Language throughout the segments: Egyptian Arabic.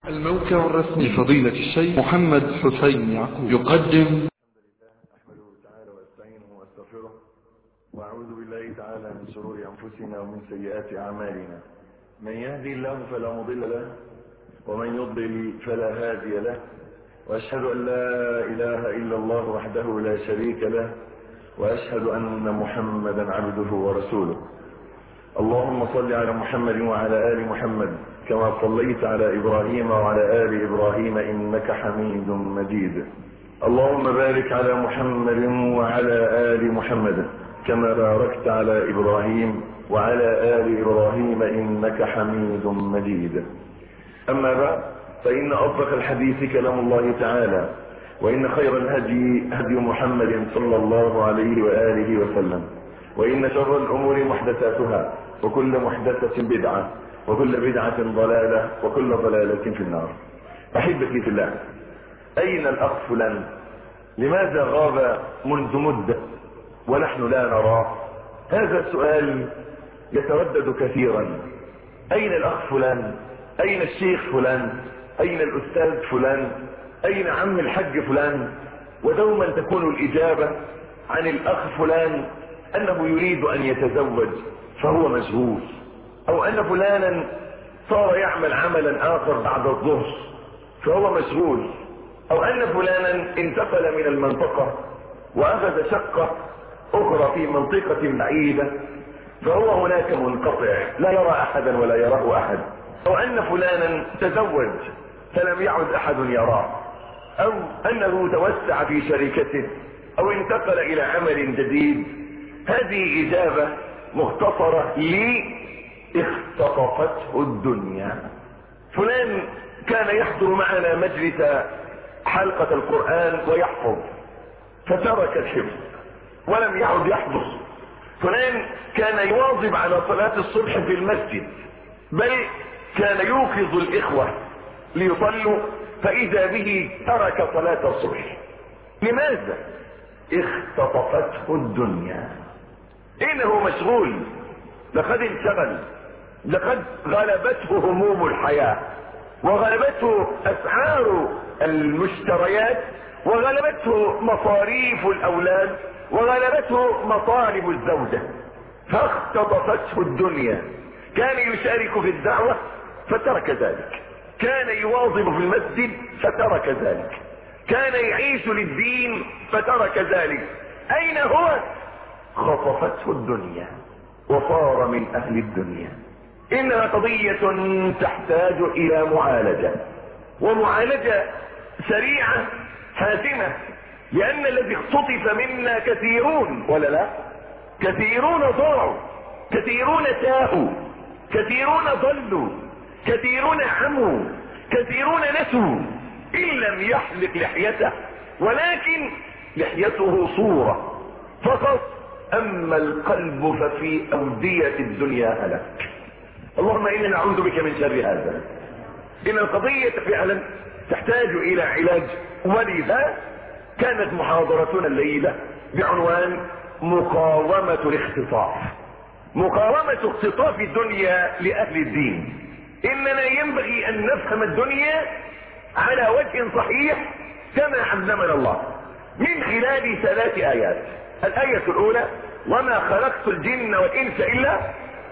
الموقع الرسمي لفضيلة الشيخ محمد حسين يعقوب يقدم أحمده تعالى واستعينه واستغفره وأعوذ بالله تعالى من شرور أنفسنا ومن سيئات أعمالنا من يهدي الله فلا مضل له ومن يضلل فلا هادي له وأشهد أن لا إله إلا الله وحده لا شريك له وأشهد أن محمدا عبده ورسوله اللهم صل على محمد وعلى آل محمد كما صليت على إبراهيم وعلى آل إبراهيم إنك حميد مجيد اللهم بارك على محمد وعلى آل محمد كما باركت على إبراهيم وعلى آل إبراهيم إنك حميد مجيد أما بعد فإن أصدق الحديث كلام الله تعالى وإن خير الهدي هدي محمد صلى الله عليه وآله وسلم وإن شر الأمور محدثاتها وكل محدثة بدعة وكل بدعة ضلالة وكل ضلالة في النار أحبتي في الله أين الأخ فلان لماذا غاب منذ مدة ونحن لا نراه هذا السؤال يتردد كثيرا أين الأخ فلان أين الشيخ فلان أين الأستاذ فلان أين عم الحج فلان ودوما تكون الإجابة عن الأخ فلان أنه يريد أن يتزوج فهو مشغول أو أن فلانا صار يعمل عملا آخر بعد الظهر فهو مشغول أو أن فلانا انتقل من المنطقة وأخذ شقة أخرى في منطقة بعيدة فهو هناك منقطع لا يرى أحدا ولا يراه أحد أو أن فلانا تزوج فلم يعد أحد يراه أو أنه توسع في شركته أو انتقل إلى عمل جديد هذه إجابة مختصرة لي اختطفته الدنيا فلان كان يحضر معنا مجلس حلقة القرآن ويحفظ فترك الحفظ ولم يعد يحفظ فلان كان يواظب على صلاة الصبح في المسجد بل كان يوقظ الإخوة ليصلوا فإذا به ترك صلاة الصبح لماذا اختطفته الدنيا انه مشغول لقد انشغل لقد غلبته هموم الحياة وغلبته اسعار المشتريات وغلبته مصاريف الاولاد وغلبته مطالب الزوجة فاختطفته الدنيا كان يشارك في الدعوة فترك ذلك كان يواظب في المسجد فترك ذلك كان يعيش للدين فترك ذلك اين هو خطفته الدنيا وصار من اهل الدنيا انها قضية تحتاج الى معالجة ومعالجة سريعة حاسمة لان الذي اختطف منا كثيرون ولا لا كثيرون ضاعوا كثيرون تاهوا كثيرون ضلوا كثيرون عموا كثيرون نسوا ان لم يحلق لحيته ولكن لحيته صورة فقط اما القلب ففي اودية الدنيا هلك اللهم انا نعوذ بك من شر هذا ان القضية فعلا تحتاج الى علاج ولذا كانت محاضرتنا الليلة بعنوان مقاومة الاختطاف مقاومة اختطاف الدنيا لأهل الدين إننا ينبغي أن نفهم الدنيا على وجه صحيح كما علمنا الله من خلال ثلاث آيات الآية الأولى وما خلقت الجن والإنس إلا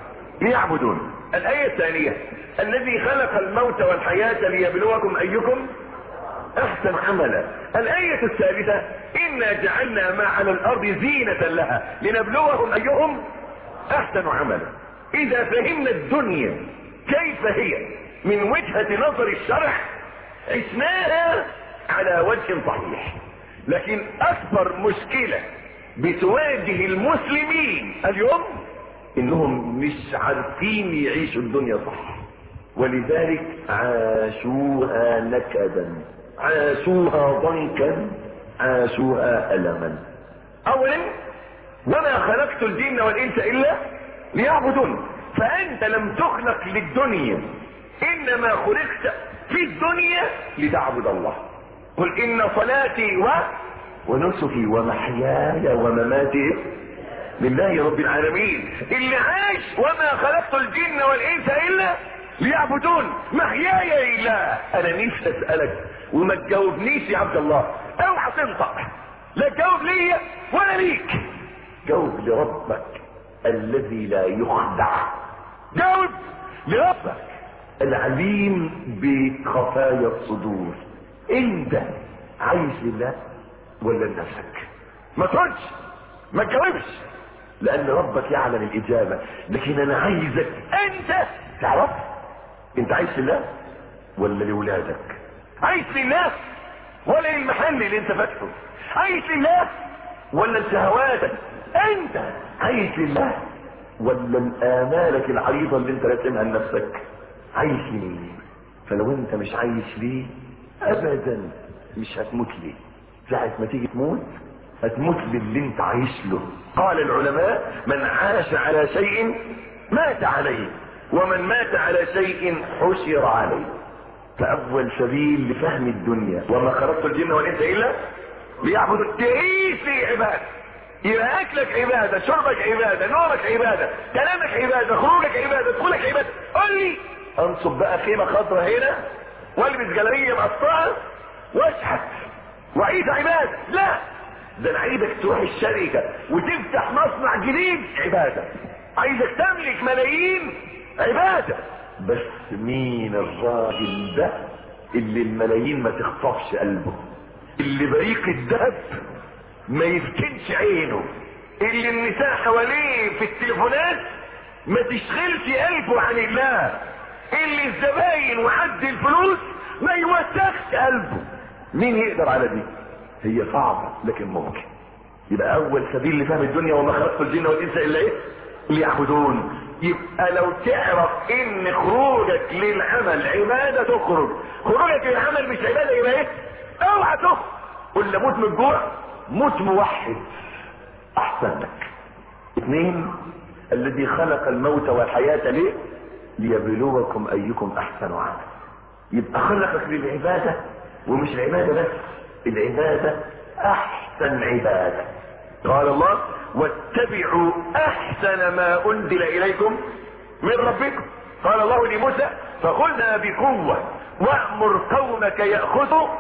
ليعبدون الآية الثانية الذي خلق الموت والحياة ليبلوكم أيكم أحسن عملا الآية الثالثة إنا جعلنا ما على الأرض زينة لها لنبلوهم أيهم أحسن عملا إذا فهمنا الدنيا كيف هي من وجهة نظر الشرع عشناها على وجه صحيح لكن أكبر مشكلة بتواجه المسلمين اليوم إنهم مش عارفين يعيشوا الدنيا صح ولذلك عاشوها نكدا عاشوها ضنكا عاشوها ألما أولا وما خلقت الجن والإنس إلا ليعبدون فأنت لم تخلق للدنيا إنما خلقت في الدنيا لتعبد الله قل إن صلاتي و ونسكي ومحياي ومماتي لله رب العالمين اللي عاش وما خلقت الجن والإنس إلا ليعبدون محياي لله انا نفسي اسالك وما تجاوبنيش يا عبد الله اوعى تنطق لا تجاوب ليا ولا ليك جاوب لربك الذي لا يخدع جاوب لربك العليم بخفايا الصدور انت عايش لله ولا لنفسك ما تردش ما تجاوبش لان ربك يعلم الاجابه لكن انا عايزك انت تعرف انت عايش لله ولا لولادك عايش لله ولا للمحل اللي انت فاتحه عايش لله ولا لشهواتك انت عايش لله ولا لامالك العريضه اللي انت راسمها لنفسك عايش ليه فلو انت مش عايش ليه ابدا مش هتموت ليه ساعة ما تيجي تموت هتموت للي انت عايش له قال العلماء من عاش على شيء مات عليه ومن مات على شيء حشر عليه فاول سبيل لفهم الدنيا وما خلقت الجن والانس الا ليعبدوا تعيش في عباده يبقى اكلك عباده شربك عباده نومك عباده كلامك عباده خروجك عباده دخولك عباده قول لي انصب بقى خيمه خضراء هنا والبس جلابيه مقطعه واشحت وعيد عباده لا ده انا عايزك تروح الشركه وتفتح مصنع جديد عباده عايزك تملك ملايين عباده بس مين الراجل ده اللي الملايين ما تخطفش قلبه اللي بريق الذهب ما يفتنش عينه اللي النساء حواليه في التليفونات ما تشغلش قلبه عن الله اللي الزباين وحد الفلوس ما يوسخش قلبه مين يقدر على دي هي صعبة لكن ممكن يبقى اول سبيل لفهم الدنيا وما خلقت الجن والانس الا ايه ليعبدون يبقى لو تعرف ان خروجك للعمل عبادة تخرج خروجك للعمل مش عبادة يبقى ايه اوعى تخرج قل موت من الجوع موت موحد احسن لك اثنين الذي خلق الموت والحياة ليه ليبلوكم ايكم احسن عملا يبقى خلقك للعبادة ومش العبادة بس العبادة احسن عبادة قال الله واتبعوا احسن ما انزل اليكم من ربكم قال الله لموسى فخذها بقوة وامر قومك يأخذوا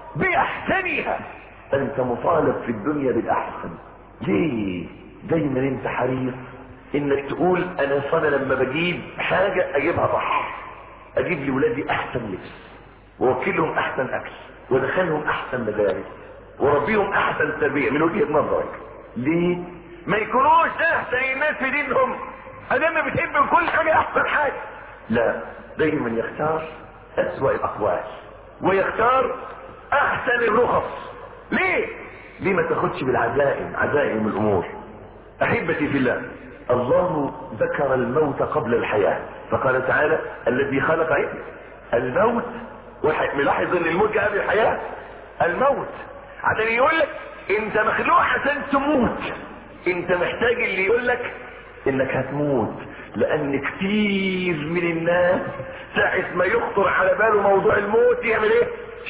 باحسنها انت مطالب في الدنيا بالاحسن ليه دايما انت حريص انك تقول انا صنع لما بجيب حاجة اجيبها صح اجيب لولادي احسن لبس واوكلهم احسن اكل وادخلهم احسن مدارس وربيهم احسن تربيه من وجهه نظرك ليه ما يكونوش احسن الناس في دينهم ادام بتحب كل حاجه احسن حاجه لا دايما يختار اسوا الاقوال ويختار احسن الرخص ليه ليه ما تاخدش بالعزائم عزائم الامور احبتي في الله الله ذكر الموت قبل الحياه فقال تعالى الذي خلق ايه الموت ملاحظ ان الموت جاء قبل الحياه الموت عشان يقول لك انت مخلوق عشان تموت انت محتاج اللي يقول لك انك هتموت لان كتير من الناس ساعة ما يخطر على باله موضوع الموت يعمل ايه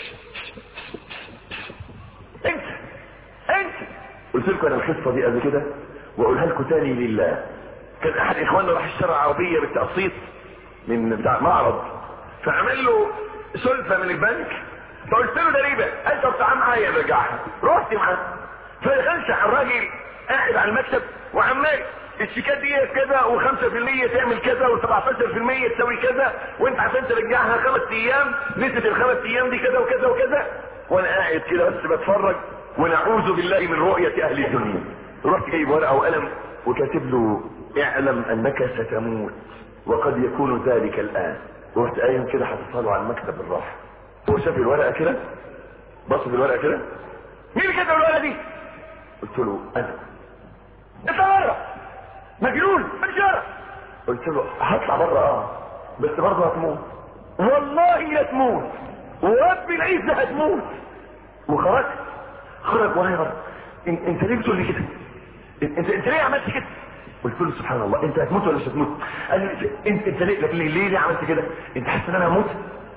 انت انت قلت لكم انا القصه دي قبل كده واقولها لكم تاني لله كان احد اخواننا راح اشترى عربيه بالتقسيط من بتاع معرض فعمل له سلفه من البنك فقلت له ده ليه بقى؟ قال طب تعال معايا نرجعها رحت معاه فدخلت على الراجل قاعد على المكتب وعمال الشيكات دي كذا و5% تعمل كذا و17% تسوي كذا وانت عشان ترجعها خمس ايام نسبة الخمس ايام دي كذا وكذا وكذا وانا قاعد كده بس بتفرج ونعوذ بالله من رؤية اهل الدنيا رحت جايب ورقة وقلم وكاتب له اعلم انك ستموت وقد يكون ذلك الان ورحت قايم كده حاططها له على المكتب بالراحه هو شاف الورقه كده بص في الورقه كده مين اللي كتب الورقه دي قلت له انا انت بره مجنون مجنون قلت له هطلع بره اه بس برضه هتموت والله لا تموت ورب العزه هتموت وخرجت خرج ورايا بره إن- انت ليه بتقول لي كده انت انت ليه عملت كده قلت له سبحان الله انت هتموت ولا مش هتموت قال لي انت انت ليه لكن ليه ليه, ليه عملت كده انت حاسس ان انا هموت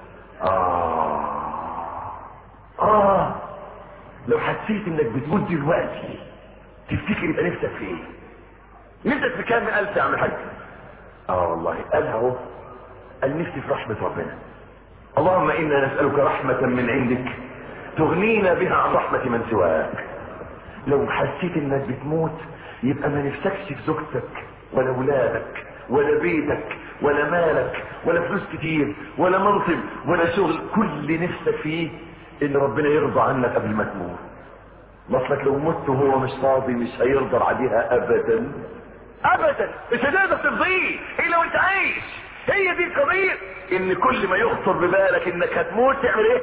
اه اه لو حسيت انك بتموت دلوقتي تفتكر يبقى نفسك في ايه نفسك في كام الف يا عم الحاج اه والله قالها اهو قال نفسي في رحمة ربنا اللهم انا نسألك رحمة من عندك تغنينا بها عن رحمة من سواك لو حسيت انك بتموت يبقى ما نفسكش في زوجتك ولا ولادك ولا بيتك ولا مالك ولا فلوس كتير ولا منصب ولا شغل كل نفسك فيه ان ربنا يرضى عنك قبل ما تموت مصلك لو مت وهو مش راضي مش هيرضى عليها ابدا ابدا مش هتقدر ترضيه الا وانت عايش هي دي القضيه ان كل ما يخطر ببالك انك هتموت تعمل ايه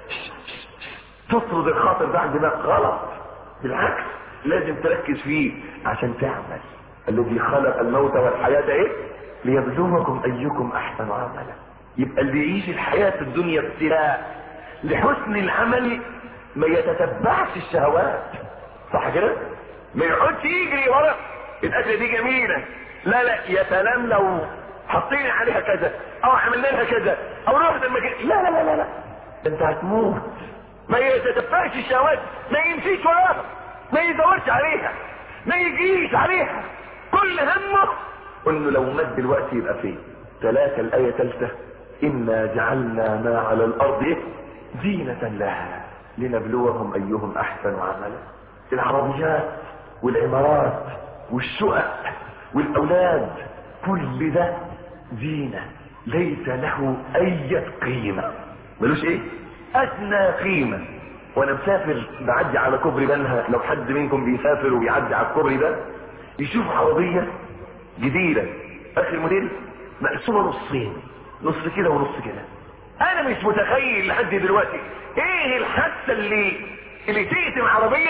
تطرد الخاطر ده عن دماغك غلط بالعكس لازم تركز فيه عشان تعمل الذي خلق الموت والحياة ايه ليبلوكم ايكم احسن عملا يبقى اللي يعيش الحياة الدنيا ابتلاء لحسن العمل ما يتتبعش الشهوات صح كده ما يقعدش يجري ورا الاكله دي جميله لا لا يا سلام لو حطينا عليها كذا او عملنا لها كذا او رحنا المكان لا لا لا لا لا انت هتموت ما يتتبعش الشهوات ما يمشيش وراها ما يدورش عليها ما يجيش عليها كل همه انه لو مات دلوقتي يبقى فين ثلاثة الآية ثالثة إنا جعلنا ما على الأرض إيه؟ زينة لها لنبلوهم أيهم أحسن عملا العربيات والعمارات والشقق والأولاد كل ده زينة ليس له أي قيمة ملوش إيه؟ أدنى قيمة وأنا مسافر بعدي على كوبري بنها لو حد منكم بيسافر وبيعدي على الكوبري ده يشوف عربية جديدة اخر موديل مقسومة نصين نص كده ونص كده انا مش متخيل لحد دلوقتي ايه الحادثة اللي اللي تقسم عربية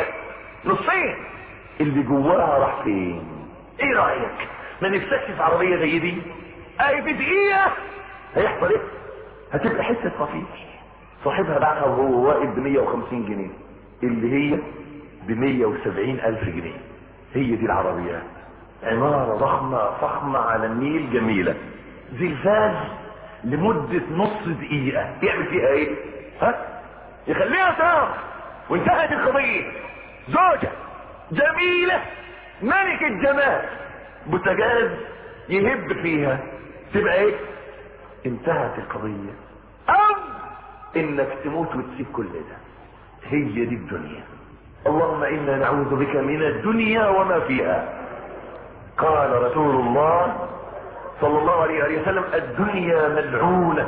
نصين اللي جواها راح فين ايه رأيك ما نفسكش في عربية زي دي اي في دقيقة هيحصل ايه هتبقى حتة خفيف صاحبها باعها وهو واقف ب 150 جنيه اللي هي ب 170 الف جنيه هي دي العربيات عمارة ضخمة فخمة على النيل جميلة زلزال لمدة نص دقيقة يعمل فيها ايه ها يخليها صار وانتهت القضية زوجة جميلة ملكة جمال بوتجاز يهب فيها تبقى ايه انتهت القضية او انك تموت وتسيب كل ده هي دي الدنيا اللهم انا نعوذ بك من الدنيا وما فيها قال رسول الله صلى الله عليه وسلم الدنيا ملعونة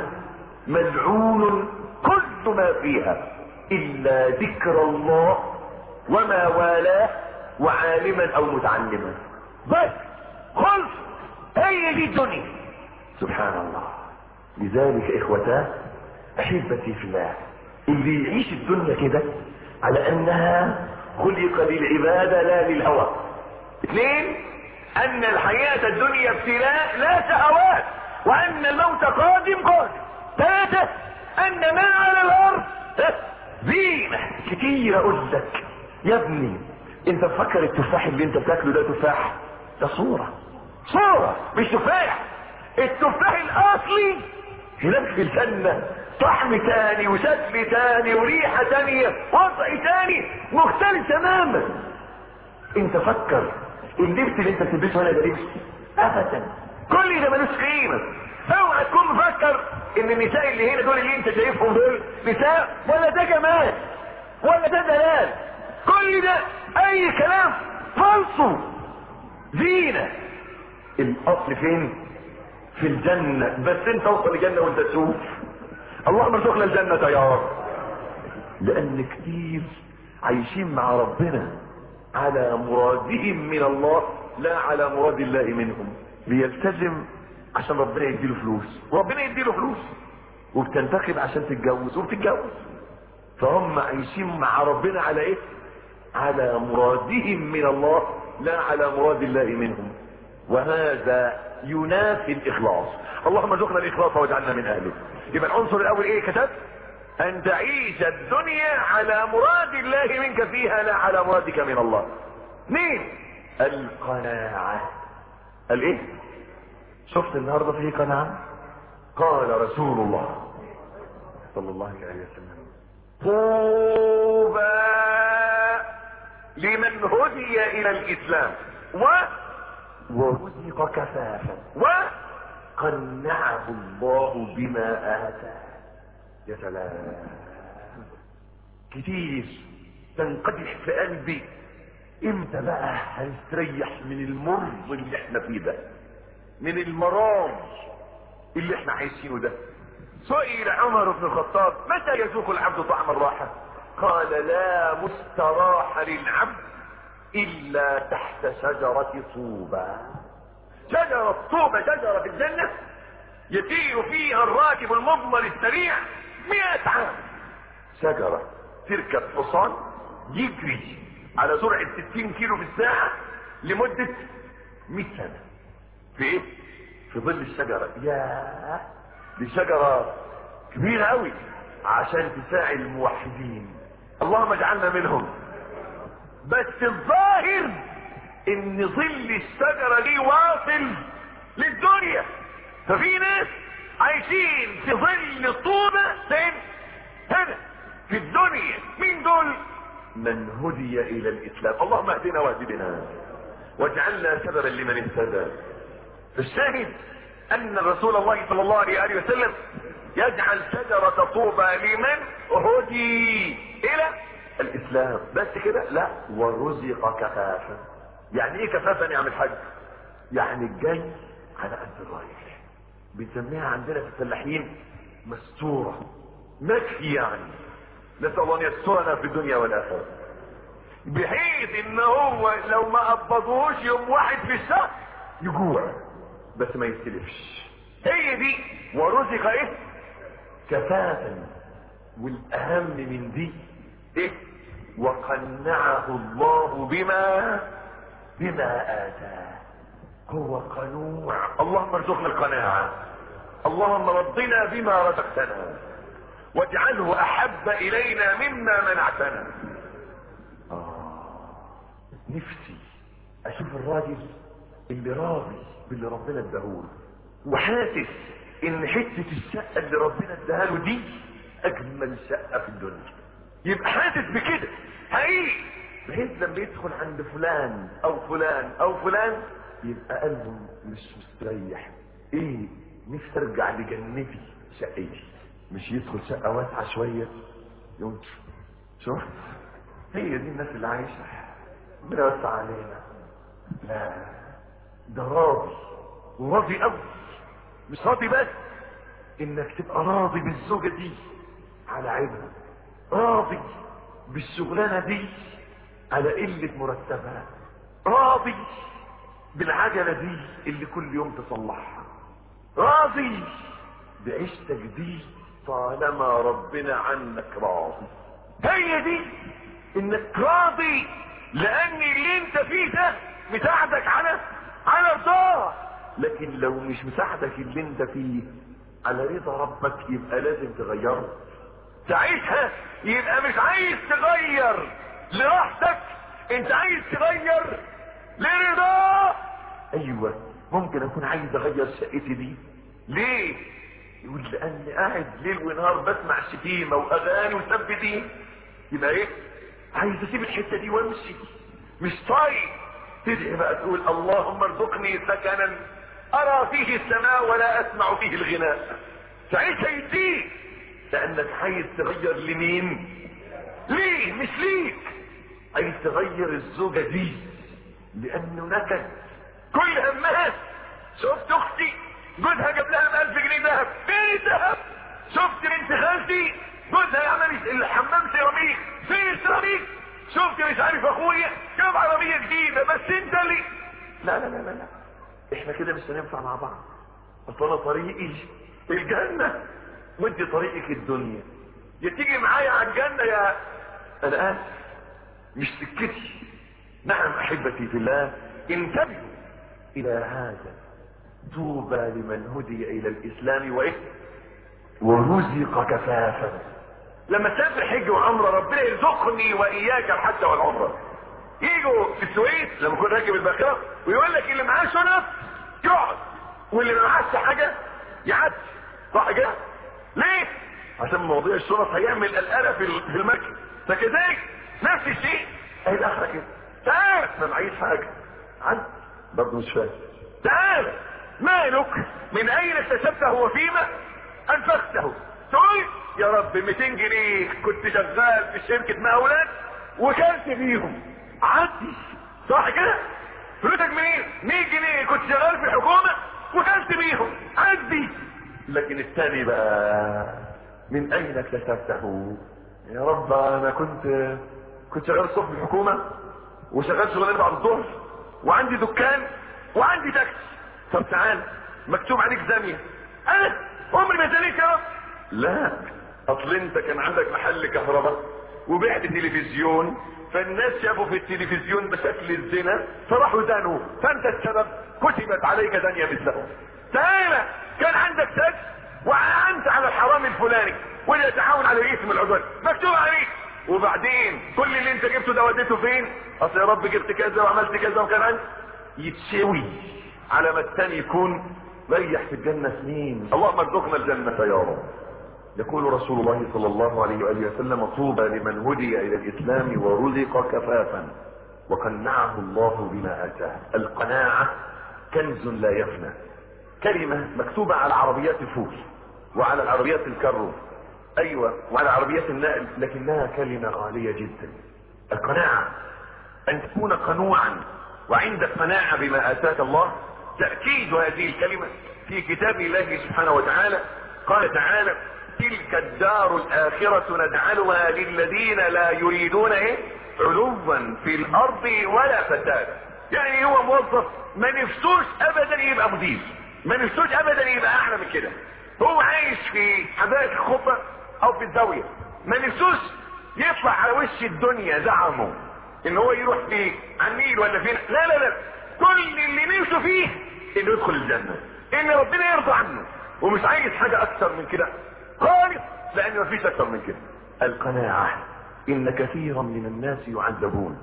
ملعون كل ما فيها الا ذكر الله وما والاه وعالما او متعلما بس خلص هي دي الدنيا سبحان الله لذلك اخوتاه احبتي في الله اللي يعيش الدنيا كده على انها خلق للعبادة لا للهوى اثنين ان الحياة الدنيا ابتلاء لا شهوات وان الموت قادم قادم ثلاثة ان ما على الارض زينة كتير اقول لك يا ابني انت تفكر التفاح اللي انت بتاكله ده تفاح ده صورة صورة مش تفاح التفاح الاصلي هناك في الجنة طعم تاني وشكل تاني وريحة تانية وضع تاني مختلف تماما انت فكر اللبس اللي انت بتلبسه هنا ده لبس ابدا كل ده ملوش قيمة اوعى تكون مفكر ان النساء اللي هنا دول اللي انت شايفهم دول نساء ولا ده جمال ولا ده دلال كل ده اي كلام فالصو زينة الاصل فين في الجنة بس انت اوصل الجنة وانت تشوف اللهم ارزقنا الجنة يا رب لان كتير عايشين مع ربنا على مرادهم من الله لا على مراد الله منهم بيلتزم عشان ربنا يديله فلوس وربنا يديله فلوس وبتنتخب عشان تتجوز وبتتجوز فهم عايشين مع ربنا على ايه على مرادهم من الله لا على مراد الله منهم وهذا ينافي الاخلاص اللهم ارزقنا الاخلاص واجعلنا من اهله يبقى العنصر الاول ايه كتب ان تعيش الدنيا على مراد الله منك فيها لا على مرادك من الله اثنين القناعة الايه شفت النهاردة فيه قناعة قال رسول الله صلى الله عليه وسلم طوبى لمن هدي الى الاسلام و ورزق كفافا و قنعه الله بما آتاه يا سلام كتير تنقدح في قلبي امتى بقى هنستريح من المر اللي احنا فيه ده من المرار اللي احنا عايشينه ده سئل عمر بن الخطاب متى يذوق العبد طعم الراحة قال لا مستراح للعبد الا تحت شجرة طوبى شجرة طوبى شجرة في الجنة يطير فيها الراكب المضمر السريع مئة عام شجرة تركب حصان يجري على سرعة 60 كيلو في الساعة لمدة 100 سنة في ايه؟ في ظل الشجرة يا دي شجرة كبيرة قوي عشان تساعد الموحدين اللهم اجعلنا منهم بس الظاهر ان ظل الشجرة دي واصل للدنيا ففي ناس عايشين في ظل طوبة فين هنا في الدنيا مين دول من هدي الى الاسلام اللهم اهدنا واهد بنا واجعلنا سببا لمن اهتدى الشاهد ان رسول الله صلى الله عليه وسلم يجعل شجرة طوبى لمن هدي الى الاسلام بس كده لا ورزق كفافا يعني ايه كفافا يا عم الحاج يعني الجاي على قد الرايح بنسميها عندنا في الفلاحين مستورة مكفي يعني نسأل الله ان يسترنا في الدنيا والاخرة بحيث ان هو لو ما قبضوش يوم واحد في الشهر يجوع بس ما يستلفش هي دي ورزق ايه كفافا والاهم من دي ايه وقنعه الله بما بما اتاه هو قنوع اللهم ارزقنا القناعة اللهم رضنا بما رزقتنا واجعله احب الينا مما منعتنا آه نفسي اشوف الراجل اللي راضي باللي ربنا اداهوله وحاسس ان حته الشقه اللي ربنا اداها له دي اجمل شقه في الدنيا يبقى حاسس بكده حقيقي بحيث لما يدخل عند فلان او فلان او فلان يبقى قلبه مش مستريح ايه نفسي ارجع لجنتي شقتي مش يدخل شقه واسعه شويه يقول شوف هي دي الناس اللي عايشه ربنا يوسع علينا لا ده راضي وراضي قوي مش راضي بس انك تبقى راضي بالزوجة دي على عيبها راضي بالشغلانة دي على قلة مرتبها راضي بالعجلة دي اللي كل يوم تصلحها راضي بعيشتك دي طالما ربنا عنك راضي هي دي انك راضي لان اللي انت فيه ده مساعدك على على رضاه لكن لو مش مساعدك اللي انت فيه على رضا ربك يبقى لازم تغيره تعيشها يبقى مش عايز تغير لراحتك انت عايز تغير لرضاه ايوه ممكن اكون عايز اغير شقتي دي ليه يقول لاني قاعد ليل ونهار بسمع شتيمه واغاني وسب دين يبقى ايه عايز اسيب الحته دي وامشي مش طايق تدعي بقى تقول اللهم ارزقني سكنا ارى فيه السماء ولا اسمع فيه الغناء ساعتها يديك لانك عايز تغير لمين ليه مش ليك عايز تغير الزوجة دي لانه نكد كل همها شفت اختي جوزها جاب لها ب 1000 جنيه ذهب فين الذهب شفت بنت خالتي جوزها يعمل الحمام سيراميك فين السيراميك شفت مش عارف اخويا جاب عربية جديدة بس انت اللي لا لا لا لا, لا. احنا كده مش هننفع مع بعض اصل انا طريقي الجنة وانت طريقك الدنيا يا تيجي معايا على الجنة يا انا اسف مش سكتي نعم احبتي في الله انتبهوا الى هذا طوبى لمن هدي الى الاسلام وايه ورزق كفافا لما تسافر حج وعمره ربنا يرزقني واياك الحج والعمره يجوا في السويس لما كنت راكب الباخره ويقول لك اللي معاه شنط يقعد واللي ما معاش حاجه يعدي صح كده؟ ليه؟ عشان موضوع الشنط هيعمل قلقله في في المكن فكذلك نفس الشيء هي الاخره كده تعال ما معيش حاجه عد برضه مش فاهم تعال مالك من اين اكتسبته وفيما انفقته تقول يا رب 200 جنيه كنت شغال في شركة مقاولات وكلت بيهم عدي صح كده فلوسك منين 100 جنيه كنت شغال في الحكومة وكلت بيهم عدي لكن الثاني بقى من اين اكتسبته يا رب انا كنت كنت شغال الصبح في الحكومة وشغال شغلانه بعد الظهر وعندي دكان وعندي تاكسي طب تعال مكتوب عليك زانية انا عمري ما زانيت يا رب لا اصل انت كان عندك محل كهرباء وبعت تلفزيون فالناس شافوا في التلفزيون بشكل الزنا فراحوا زانوا فانت السبب كتبت عليك دنيا مثله تعالى كان عندك سكس وعنت على الحرام الفلاني ويتعاون على اسم العدوان مكتوب عليك وبعدين كل اللي انت جبته ده وديته فين اصل يا رب جبت كذا وعملت كذا وكان عندي يتشوي على ما الثاني يكون ريح في الجنة سنين اللهم ارزقنا الجنة يا رب يقول رسول الله صلى الله عليه وآله وسلم طوبى لمن هدي إلى الإسلام ورزق كفافا وقنعه الله بما آتاه القناعة كنز لا يفنى كلمة مكتوبة على عربيات الفول وعلى العربيات الكرو أيوة وعلى عربيات النقل لكنها كلمة غالية جدا القناعة أن تكون قنوعا وعندك قناعة بما آتاك الله تأكيد هذه الكلمة في كتاب الله سبحانه وتعالى قال تعالى تلك الدار الآخرة نجعلها للذين لا يريدون ايه علوا في الأرض ولا فسادا يعني هو موظف ما نفسوش أبدا يبقى مدير ما نفسوش أبدا يبقى أعلى من كده هو عايش في حدائق الخطة أو في الزاوية ما نفسوش يطلع على وش الدنيا زعمه ان هو يروح في على النيل ولا فين لا لا لا كل اللي نفسه فيه انه يدخل الجنة ان ربنا يرضى عنه ومش عايز حاجة اكتر من كده خالص لان مفيش اكتر من كده القناعة ان كثيرا من الناس يعذبون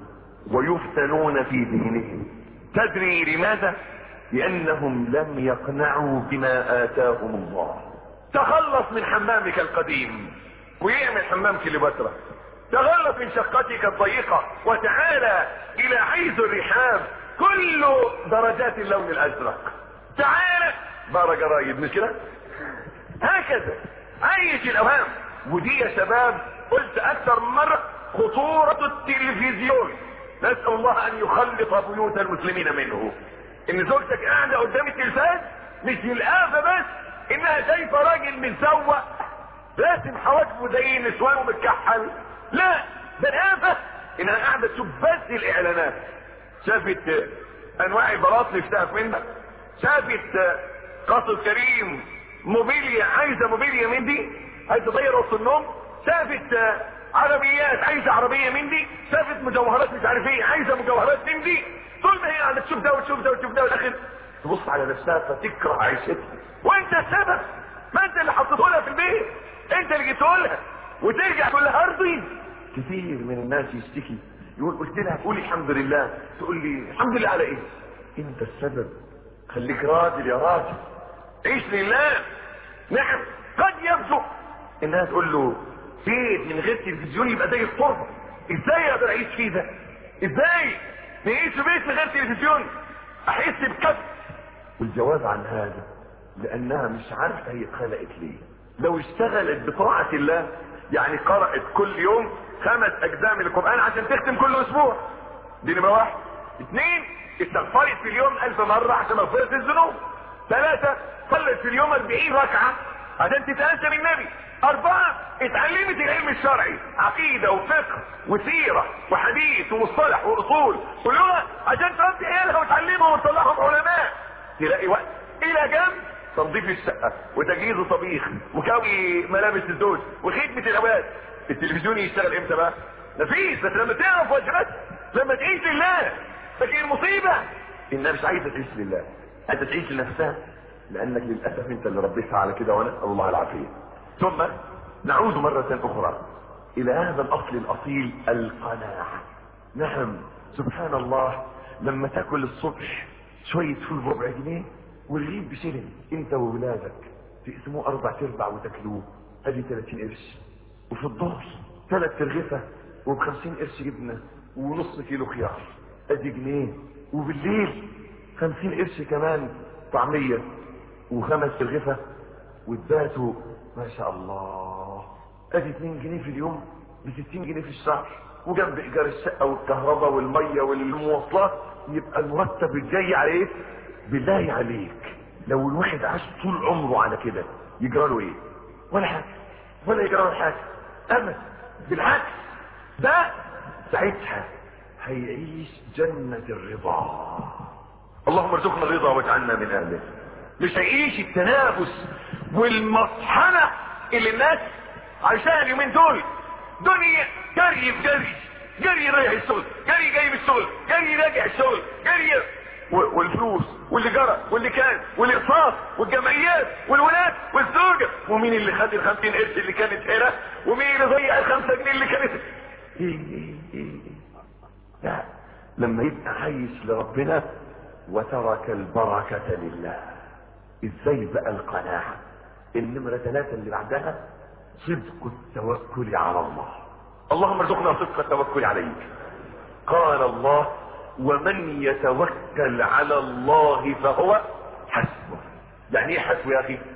ويفتنون في دينهم تدري لماذا لانهم لم يقنعوا بما اتاهم الله تخلص من حمامك القديم ويعمل حمام كليوباترا تغلط من شقتك الضيقة وتعالى الى حيث الرحاب كل درجات اللون الازرق تعالى بارك رايد مش كده هكذا عيش الاوهام ودي يا شباب قلت اكثر من مرة خطورة التلفزيون نسأل الله ان يخلص بيوت المسلمين منه ان زوجتك قاعدة قدام التلفاز مش الآفة بس انها شايفة راجل متزوق راسم حواجبه زي النسوان ومتكحل لا ده الآفة انها قاعدة تشوف بس الاعلانات شافت انواع البلاط اللي اشتهت منها شافت قصر كريم موبيليا عايزة موبيليا من دي عايزة تغير وسط النوم شافت عربيات عايزة عربية من دي شافت مجوهرات مش عارف ايه عايزة مجوهرات من دي طول ما هي قاعدة تشوف ده وتشوف ده وتشوف ده والاخر تبص على نفسها فتكره عيشتها وانت السبب ما انت اللي حطيته لها في البيت انت اللي جبته لها وترجع تقول لها ارضي كثير من الناس يشتكي يقول قلت لها تقولي الحمد لله تقول لي الحمد لله على ايه انت السبب خليك راجل يا راجل عيش لله نعم قد يبدو انها تقول له بيت من غير تلفزيون يبقى زي التربه ازاي اقدر اعيش فيه ده ازاي نعيش في بيت من غير تلفزيون احس بكبت والجواب عن هذا لانها مش عارفه هي اتخلقت ليه لو اشتغلت بطاعة الله يعني قرأت كل يوم خمس اجزاء من القرآن عشان تختم كل اسبوع دي نمرة واحد اثنين استغفرت في اليوم الف مرة عشان مغفرة الذنوب ثلاثة صلت في اليوم اربعين ركعة عشان تتأسى بالنبي اربعة اتعلمت العلم الشرعي عقيدة وفقه وسيرة وحديث ومصطلح واصول ولغة عشان تربي عيالها وتعلمهم وتطلعهم علماء تلاقي وقت الى جنب تنظيف الشقة وتجهيز طبيخ وكوي ملابس الزوج وخدمة الاولاد التلفزيون يشتغل امتى بقى مفيش بس لما تعرف واجبات لما تعيش لله لكن المصيبة انها مش عايزة تعيش لله عايزة تعيش لنفسها لانك للاسف انت اللي ربيتها على كده ونسال الله العافيه ثم نعود مرة اخرى الى هذا الاصل الاصيل القناعة نعم سبحان الله لما تاكل الصبح شوية فول بربع جنيه والغيب بشيلن انت وولادك تقسموه اربع تربع وتاكلوه ادي 30 قرش وفي الظهر ثلاث ترغفة وب 50 قرش جبنة ونص كيلو خيار ادي جنيه وبالليل 50 قرش كمان طعمية وخمس الغفة واداته ما شاء الله ادي 2 جنيه في اليوم ب 60 جنيه في الشهر وجنب ايجار الشقه والكهرباء والميه والمواصلات يبقى المرتب الجاي عليه بالله عليك لو الواحد عاش طول عمره على كده يجرى له ايه؟ ولا حاجه ولا يجرى له حاجه ابدا بالعكس ده ساعتها هيعيش جنة الرضا اللهم ارزقنا الرضا واجعلنا من اهله مش هيعيش التنافس والمطحنة اللي الناس عايشاها اليومين دول دنيا جري في جري جري رايح الشغل جري جاي من الشغل جري راجع الشغل جري و- والفلوس واللي جرى واللي كان والاقساط والجمعيات والولاد والزوجة ومين اللي خد ال 50 قرش اللي كانت هنا ومين اللي ضيع ال 5 جنيه اللي كانت إيه إيه إيه. لا لما يبقى عايش لربنا وترك البركة لله ازاي بقى القناعة النمرة ثلاثة اللي بعدها صدق التوكل على الله اللهم ارزقنا صدق التوكل عليك قال الله ومن يتوكل على الله فهو حسبه يعني ايه حسبه يا اخي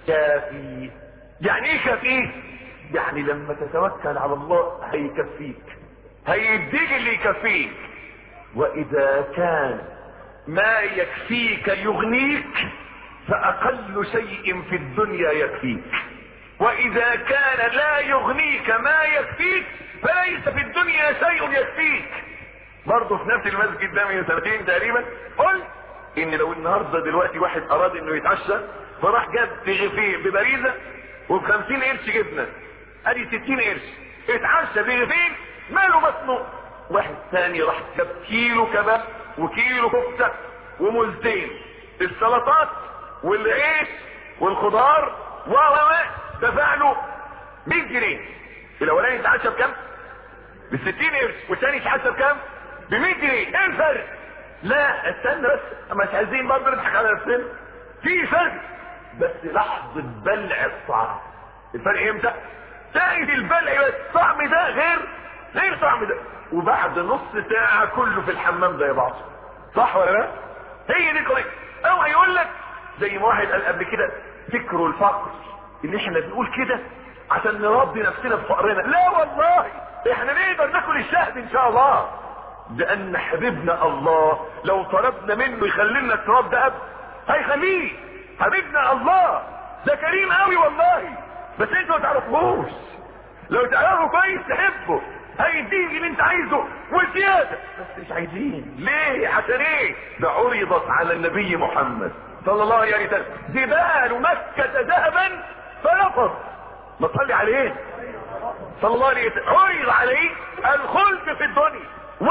كافي يعني ايه كافيه يعني لما تتوكل على الله هيكفيك هيديك اللي يكفيك واذا كان ما يكفيك يغنيك فاقل شيء في الدنيا يكفيك واذا كان لا يغنيك ما يكفيك فليس في الدنيا شيء يكفيك برضه في نفس المسجد ده من سنتين تقريبا قلت ان لو النهارده دلوقتي واحد اراد انه يتعشى فراح جاب رغيفين ببريزه وب 50 قرش جبنه ادي 60 قرش اتعشى برغيفين ماله بطنه واحد ثاني راح جاب كيلو كباب وكيلو كفته وملتين السلطات والعيش والخضار و و و دفع له 100 جنيه الاولاني اتعشى بكام؟ ب 60 قرش والثاني اتعشى بكام؟ ب 100 جنيه ايه الفرق؟ لا استنى بس مش عايزين برضه نضحك على نفسنا في فرق بس لحظة بلع الطعم الفرق امتى؟ تاني البلع بس الطعم ده غير غير طعم ده وبعد نص ساعة كله في الحمام زي بعضه صح ولا لا؟ هي دي كويس او هيقول لك زي ما واحد قال قبل كده فكروا الفقر ان احنا بنقول كده عشان نرضي نفسنا بفقرنا لا والله احنا نقدر ناكل الشهد ان شاء الله لان حبيبنا الله لو طلبنا منه يخلي لنا التراب ده اب هيخليه حبيبنا الله ده كريم قوي والله بس انتوا ما تعرفوش لو تعرفوا كويس تحبه هيديك اللي انت عايزه والزياده بس مش عايزين ليه عشان ايه ده عرضت على النبي محمد صلى الله عليه وسلم جبال مكة ذهبا فنفض ما تصلي عليه صلى الله عليه وسلم عرض عليه الخلد في الدنيا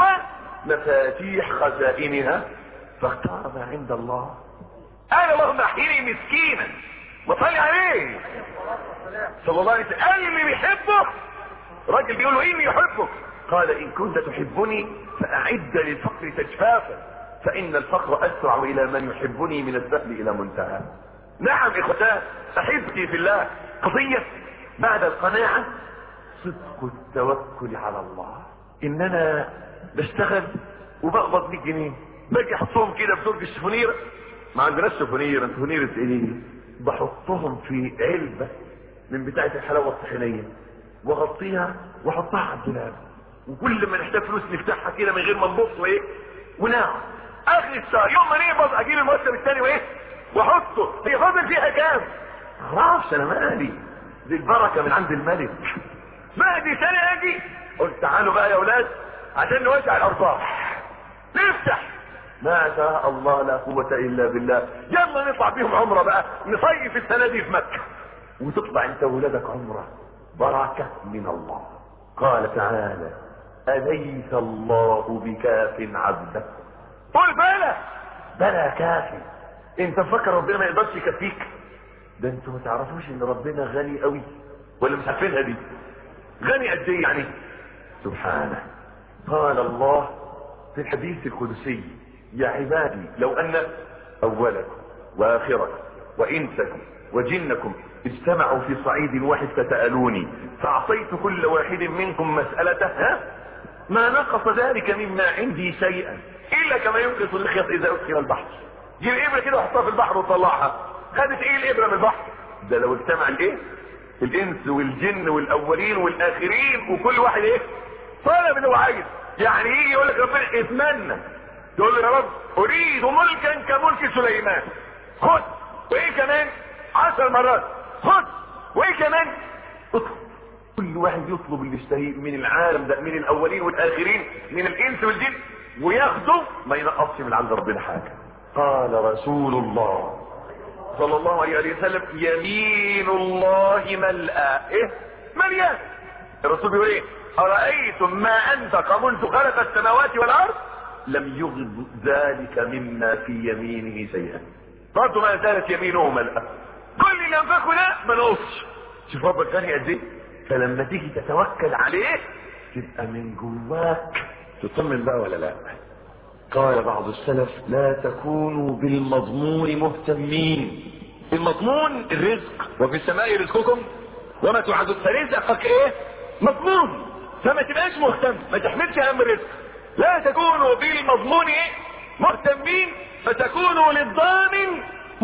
ومفاتيح خزائنها فاختار ما عند الله انا اللهم احيني مسكينا وصلي عليه صلى الله عليه وسلم قال اللي بيحبه راجل بيقول له اني يحبك قال ان كنت تحبني فاعد للفقر تجفافا فان الفقر اسرع الى من يحبني من السهل الى منتهى نعم اخوتاه احبتي في الله قضية بعد القناعة صدق التوكل على الله ان انا بشتغل وبقبض 100 جنيه باجي احطهم كده في درج الشفونيره ما عندناش شفونيره شفونيره ايه بحطهم في علبه من بتاعه الحلاوه الطحينيه واغطيها واحطها على الدولاب وكل ما نحتاج فلوس نفتحها كده من غير ما نبص وايه ونعم اخر الشهر يوم ما نقبض اجيب المرتب الثاني وايه واحطه هي فاضل فيها كام معرفش انا مالي دي البركه من عند الملك بعد سنه اجي قلت تعالوا بقى يا اولاد عشان نوزع الارباح نفتح ما شاء الله لا قوة الا بالله يلا نطلع بيهم عمرة بقى نصيف السنة دي في مكة وتطلع انت وولادك عمرة بركة من الله قال تعالى أليس الله بكاف عبده قل بلى بلى كافي انت فكر ربنا ما يقدرش يكفيك ده انتوا ما تعرفوش ان ربنا غني قوي ولا مش عارفينها دي غني قد ايه يعني سبحانه قال الله في الحديث القدسي يا عبادي لو ان اولكم واخركم وانسكم وجنكم اجتمعوا في صعيد واحد فسالوني فاعطيت كل واحد منكم مسالته ها ما نقص ذلك مما عندي شيئا الا كما ينقص الخيط اذا ادخل البحر جيب ابره كده وحطها في البحر وطلعها خدت ايه الابره من البحر ده لو اجتمع الايه الانس والجن والاولين والاخرين وكل واحد ايه طالب اللي هو عايز يعني يجي يقول لك ربنا اتمنى تقول له يا رب اريد ملكا كملك سليمان خد وايه كمان عشر مرات خد وايه كمان اطلب كل واحد يطلب اللي يشتهيه من العالم ده من الاولين والاخرين من الانس والجن وياخده ما ينقصش من عند ربنا حاجه قال رسول الله صلى الله عليه وسلم يمين الله ملأى ايه مليان الرسول بيقول ايه ارايتم ما انفق منذ خلق السماوات والارض لم يغض ذلك مما في يمينه شيئا برضه ما زالت يمينه ملأى كل اللي انفقه ده ما نقصش شوف ربك غني قد ايه فلما تيجي تتوكل عليه تبقى من جواك تطمن بقى ولا لا قال بعض السلف لا تكونوا بالمضمون مهتمين المضمون الرزق وفي السماء رزقكم وما توعدون فرزقك ايه مضمون فما تبقاش مهتم ما تحملش هم الرزق لا تكونوا بالمضمون ايه مهتمين فتكونوا للضامن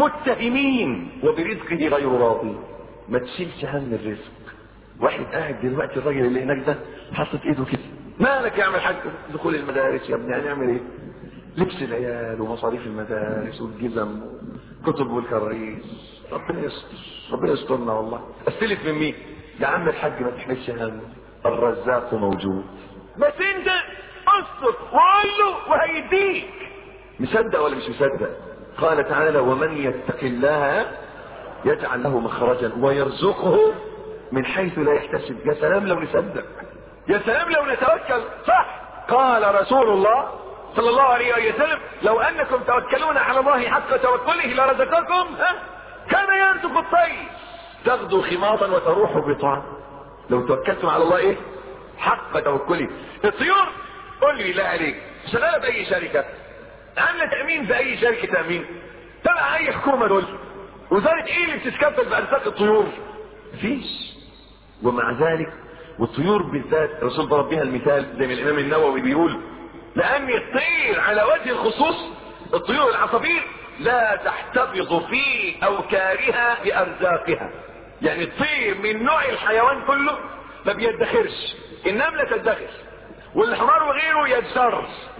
متهمين وبرزقه غير راضي ما تشيلش هم الرزق واحد قاعد دلوقتي الراجل اللي هناك ده حاطط ايده كده مالك يا عم الحاج دخول المدارس يا ابني هنعمل ايه لبس العيال ومصاريف المدارس والجزم والكتب والكراريس ربنا يستر ربنا يسترنا والله استلف من مين يا عم الحاج ما تحملش هم الرزاق موجود بس انت اصدق وقول له وهيديك مصدق ولا مش مصدق قال تعالى ومن يتق الله يجعل له مخرجا ويرزقه من حيث لا يحتسب يا سلام لو نصدق يا سلام لو نتوكل صح قال رسول الله صلى الله عليه وسلم لو انكم توكلون على الله حق توكله لرزقكم ها كما يرزق الطير تغدو خماطا وتروح بطعا لو توكلتم على الله ايه حق توكله الطيور قول لي لا عليك شغاله باي شركه عامله تامين في اي شركه تامين تبع اي حكومه دول وزاره ايه اللي بتتكفل بارزاق الطيور مفيش ومع ذلك والطيور بالذات الرسول ضرب بها المثال زي ما الامام النووي بيقول لان الطير على وجه الخصوص الطيور العصافير لا تحتفظ في اوكارها بارزاقها يعني الطير من نوع الحيوان كله ما بيدخرش النمله تدخر والحمار وغيره يدخر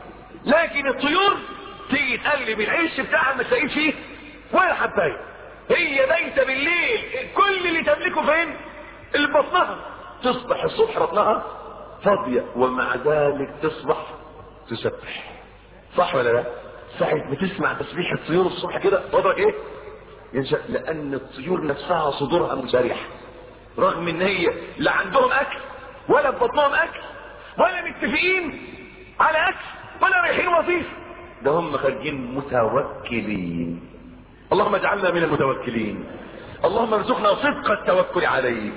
لكن الطيور تيجي تقلب العيش بتاعها ما تلاقيش فيه ولا حبايه هي بايته بالليل كل اللي تملكه فين اللي بطنها تصبح الصبح بطنها فاضيه ومع ذلك تصبح تسبح صح ولا لا ساعة ما تسمع تسبيح الطيور الصبح كده وضعك ايه ينشأ لان الطيور نفسها صدورها منشرحة رغم ان هي لا عندهم اكل ولا في بطنهم اكل ولا متفقين على اكل ولا رايحين وظيفة ده هم خارجين متوكلين اللهم اجعلنا من المتوكلين اللهم ارزقنا صدق التوكل عليك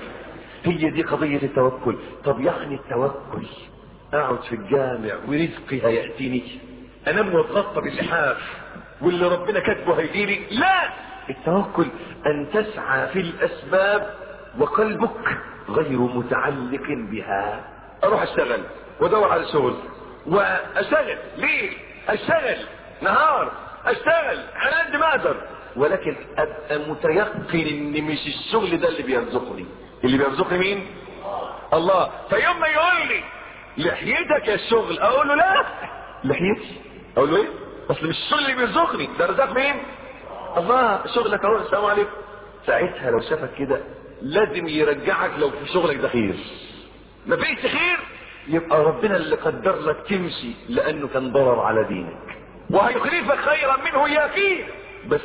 هي دي قضية التوكل طب يعني التوكل اقعد في الجامع ورزقي هيأتيني انام واتغطى باللحاف واللي ربنا كاتبه هيجيلي لا التوكل ان تسعى في الاسباب وقلبك غير متعلق بها اروح اشتغل وادور على شغل واشتغل ليه اشتغل نهار اشتغل على قد ما اقدر ولكن ابقى متيقن ان مش الشغل ده اللي بيرزقني اللي بيرزقني مين الله فيوم ما يقول لي لحيتك يا الشغل اقول له لا لحيتي اقول له ايه اصل مش الشغل اللي بيرزقني ده رزاق مين الله شغلك اهو السلام عليكم ساعتها لو شافك كده لازم يرجعك لو في شغلك ده خير ما فيش خير يبقى ربنا اللي قدر لك تمشي لانه كان ضرر على دينك وهيخلفك خيرا منه ياكيد بس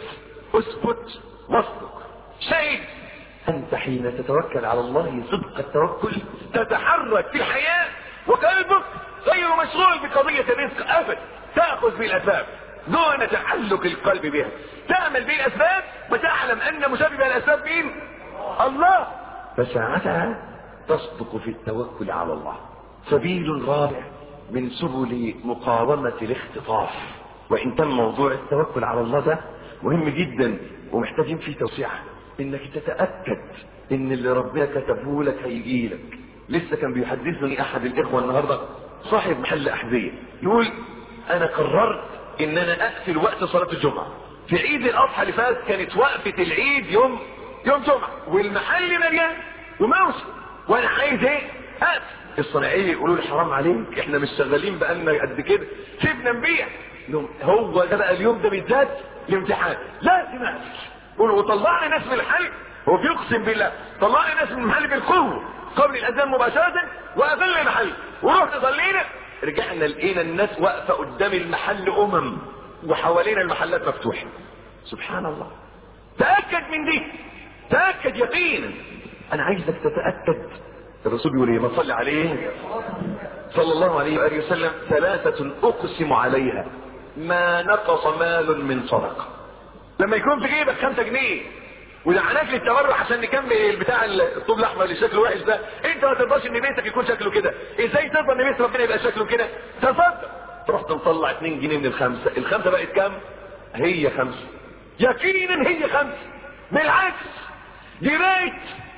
اثبت واصدق شهد انت حين تتوكل على الله صدق التوكل تتحرك في الحياة وقلبك غير مشغول بقضية الرزق ابدا تأخذ بالاسباب دون تعلق القلب بها تعمل بالاسباب وتعلم ان مسبب الاسباب مين الله فساعتها تصدق في التوكل على الله سبيل رابع من سبل مقاومة الاختطاف وان كان موضوع التوكل على الله ده مهم جدا ومحتاجين فيه توسعة انك تتأكد ان اللي ربنا كتبه لك هيجي لك لسه كان بيحدثني احد الاخوة النهاردة صاحب محل احذية يقول انا قررت ان انا اقفل وقت صلاة الجمعة في عيد الاضحى اللي فات كانت وقفه العيد يوم يوم جمعه والمحل مليان وموسم وانا عايز ايه هات الصناعيه يقولوا لي حرام عليك احنا مش شغالين بقالنا قد كده سيبنا نبيع لهم هو ده بقى اليوم ده بالذات الامتحان لازم اقفل قولوا وطلعنا ناس من الحل هو بيقسم بالله طلعنا ناس من المحل بالقوه قبل الاذان مباشره واذن المحل ورحت صلينا رجعنا لقينا الناس واقفه قدام المحل امم وحوالينا المحلات مفتوحه سبحان الله تاكد من دي تاكد يقينا انا عايزك تتاكد الرسول بيقول ايه ما صلي عليه صلى الله عليه واله وسلم ثلاثه اقسم عليها ما نقص مال من صدقه لما يكون في جيبك خمسة جنيه ودعاناك للتبرع عشان نكمل البتاع الطوب الاحمر اللي شكله وحش ده انت ما ترضاش ان بيتك يكون شكله كده ازاي ترضى ان بيت ربنا يبقى شكله كده تصدق رحت مطلع 2 جنيه من الخمسه الخمسه بقت كام هي خمسه يقينا هي خمسه بالعكس دي بقت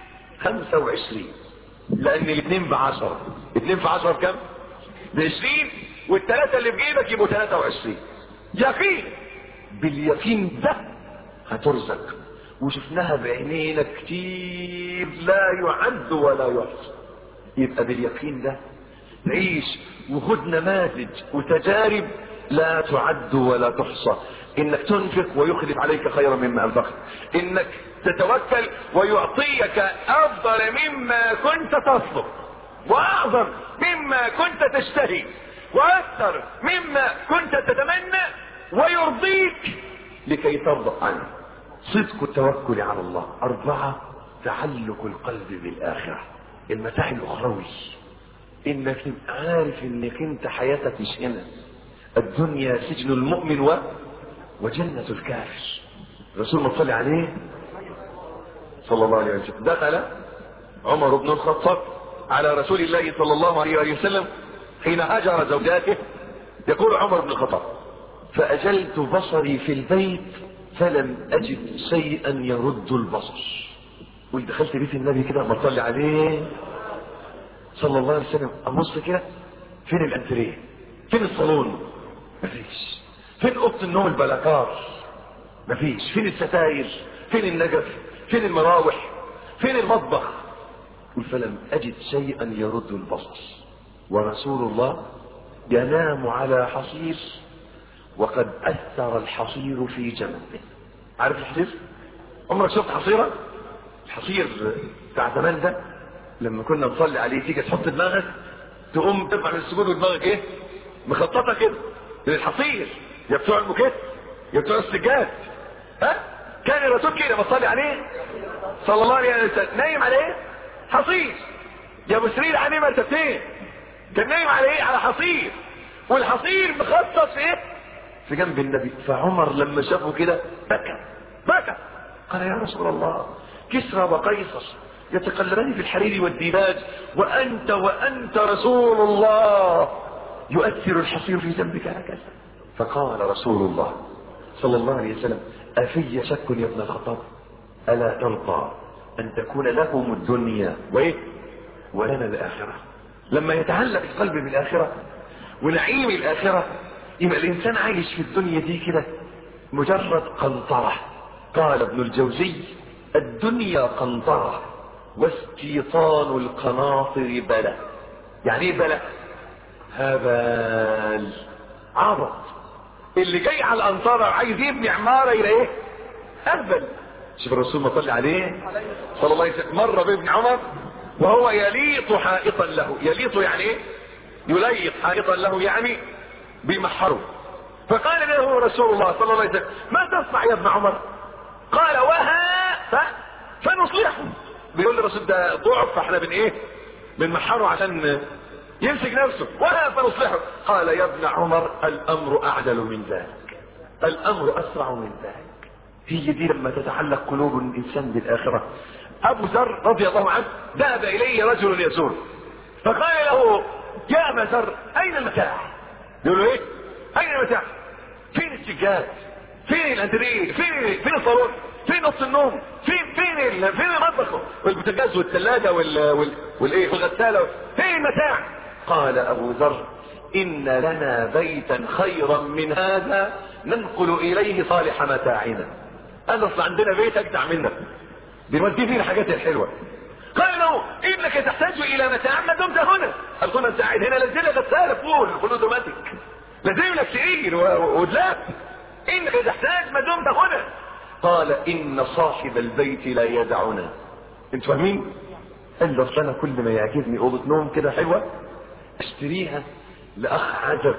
25 لان الاثنين بعشرة اثنين في عشرة بكام ب 20 والثلاثه اللي في جيبك يبقوا 23 يقين باليقين ده هترزق وشفناها بعينينا كتير لا يعد ولا يحصى يبقى باليقين ده نعيش وخد نماذج وتجارب لا تعد ولا تحصى انك تنفق ويخلف عليك خيرا مما انفقت انك تتوكل ويعطيك افضل مما كنت تطلب واعظم مما كنت تشتهي واكثر مما كنت تتمنى ويرضيك لكي ترضى عنه صدق التوكل على الله أربعة تعلق القلب بالآخرة المتاع الأخروي إنك عارف إنك أنت حياتك مش هنا الدنيا سجن المؤمن و... وجنة الكافر الرسول ما صلي عليه صلى الله عليه وسلم دخل عمر بن الخطاب على رسول الله صلى الله عليه وسلم حين هاجر زوجاته يقول عمر بن الخطاب فأجلت بصري في البيت فلم أجد شيئا يرد البصر قلت دخلت بيت النبي كده ما تصلي عليه صلى الله عليه وسلم أبص كده فين الأنتريه فين الصالون مفيش فين أوضة النوم البلاكار مفيش فين الستاير فين النجف فين المراوح فين المطبخ قل فلم أجد شيئا يرد البصر ورسول الله ينام على حصير وقد أثر الحصير في جنبه عارف الحصير؟ عمرك شفت حصيرة؟ الحصير بتاع زمان ده لما كنا نصلي عليه تيجي تحط دماغك تقوم ترفع من السجود ودماغك ايه؟ مخططة كده من الحصير يا بتوع المكت يا بتوع السجاد ها؟ كان الرسول كده بصلي عليه صلى الله عليه وسلم نايم على ايه؟ حصير يا ابو سرير عليه مرتبتين كان نايم على ايه؟ على حصير والحصير مخطط في ايه؟ في جنب النبي فعمر لما شافه كده بكى بكى قال يا رسول الله كسرى وقيصر يتقلبان في الحرير والديباج وأنت وأنت رسول الله يؤثر الحصير في ذنبك هكذا فقال رسول الله صلى الله عليه وسلم أفي شك يا ابن الخطاب ألا ترضى أن تكون لهم الدنيا وإيه ولنا الآخرة لما يتعلق القلب بالآخرة ونعيم الآخرة يبقى الإنسان عايش في الدنيا دي كده مجرد قنطرة قال ابن الجوزي الدنيا قنطرة واستيطان القناطر بلى يعني ايه بلى هبال عبط اللي جاي على القنطرة عايز يبني عمارة يبقى ايه اهبل شوف الرسول ما صلي عليه صلى الله عليه وسلم مر بابن عمر وهو يليط حائطا له يليط يعني ايه يليط حائطا له يعني بيمحره فقال له رسول الله صلى الله عليه وسلم ما تصنع يا ابن عمر قال وها ف... فنصلحه بيقول الرسول ده ضعف فاحنا بن ايه بنمحره عشان يمسك نفسه وها فنصلحه قال يا ابن عمر الامر اعدل من ذلك الامر اسرع من ذلك هي دي لما تتعلق قلوب الانسان بالاخره ابو ذر رضي الله عنه ذهب اليه رجل يزور فقال له يا ابا ذر اين المتاع يقول له ايه اين المتاع فين السجاد فين الانتريه فين فين الصالون فين نص النوم فين فين ال... فين المطبخ والبوتاجاز والثلاجه وال... وال... والايه والغساله فين المتاع قال ابو ذر ان لنا بيتا خيرا من هذا ننقل اليه صالح متاعنا قال اصل عندنا بيت اجدع منك بنوديه فيه الحاجات الحلوه قال له انك تحتاج الى متاع ما دمت هنا قال كنا انت قاعد هنا لازم لك غساله فول فول اوتوماتيك لازم لك سرير و- ودلاب انك تحتاج ما دمت هنا قال ان صاحب البيت لا يدعنا انتوا فاهمين قال له اصل انا كل ما يعجبني اوضه نوم كده حلوه اشتريها لاخ عجب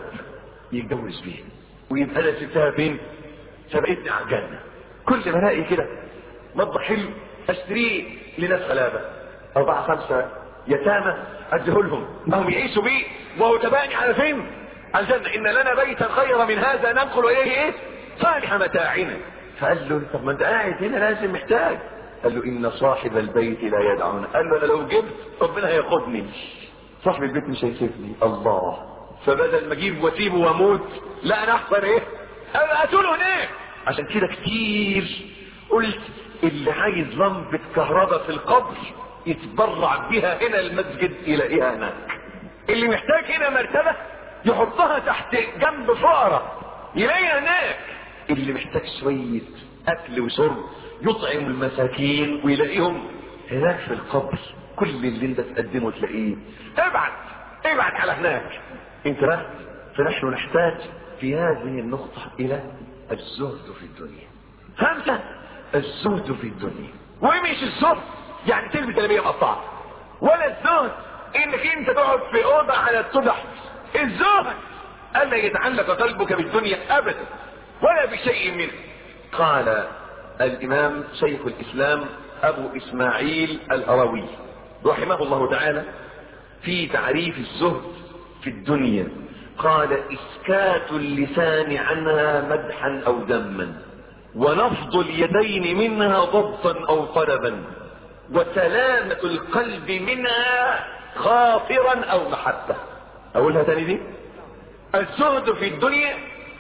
يتجوز بيها ويبقى انا سبتها فين فبقيتني على الجنه كل ما الاقي كده مطبخ حلو اشتريه لناس غلابه اربعه خمسه يتامى اديهولهم هم يعيشوا بيه وهو تباني على فين على الجنه ان لنا بيتا خير من هذا ننقل اليه ايه صالح متاعنا فقال له طب ما انت قاعد هنا لازم محتاج قال له ان صاحب البيت لا يدعونا قال له انا لو جبت ربنا هياخدني صاحب البيت مش هيسيبني الله فبدل ما اجيب واسيبه واموت لا انا احسن ايه ابقى اتوله هناك عشان كده كتير قلت اللي عايز لمبة كهرباء في القبر يتبرع بها هنا المسجد يلاقيها هناك اللي محتاج هنا مرتبة يحطها تحت جنب فقرة يلاقيها هناك اللي محتاج شوية اكل وشرب يطعم المساكين ويلاقيهم هناك في القبر كل اللي انت تقدمه تلاقيه ابعت ابعت على هناك انت رحت فنحن نحتاج في هذه النقطة الى الزهد في الدنيا خمسة الزهد في الدنيا ومش الزهد يعني تلبس جلابيه مقطعة ولا الزهد انك انت تقعد في اوضه على الصبح الزهد الا يتعلق قلبك بالدنيا ابدا ولا بشيء منه قال الامام شيخ الاسلام ابو اسماعيل الهروي رحمه الله تعالى في تعريف الزهد في الدنيا قال اسكات اللسان عنها مدحا او ذما ونفض اليدين منها ضبطا او طلبا وسلامة القلب منها خاطرا او محبة اقولها تاني دي الزهد في الدنيا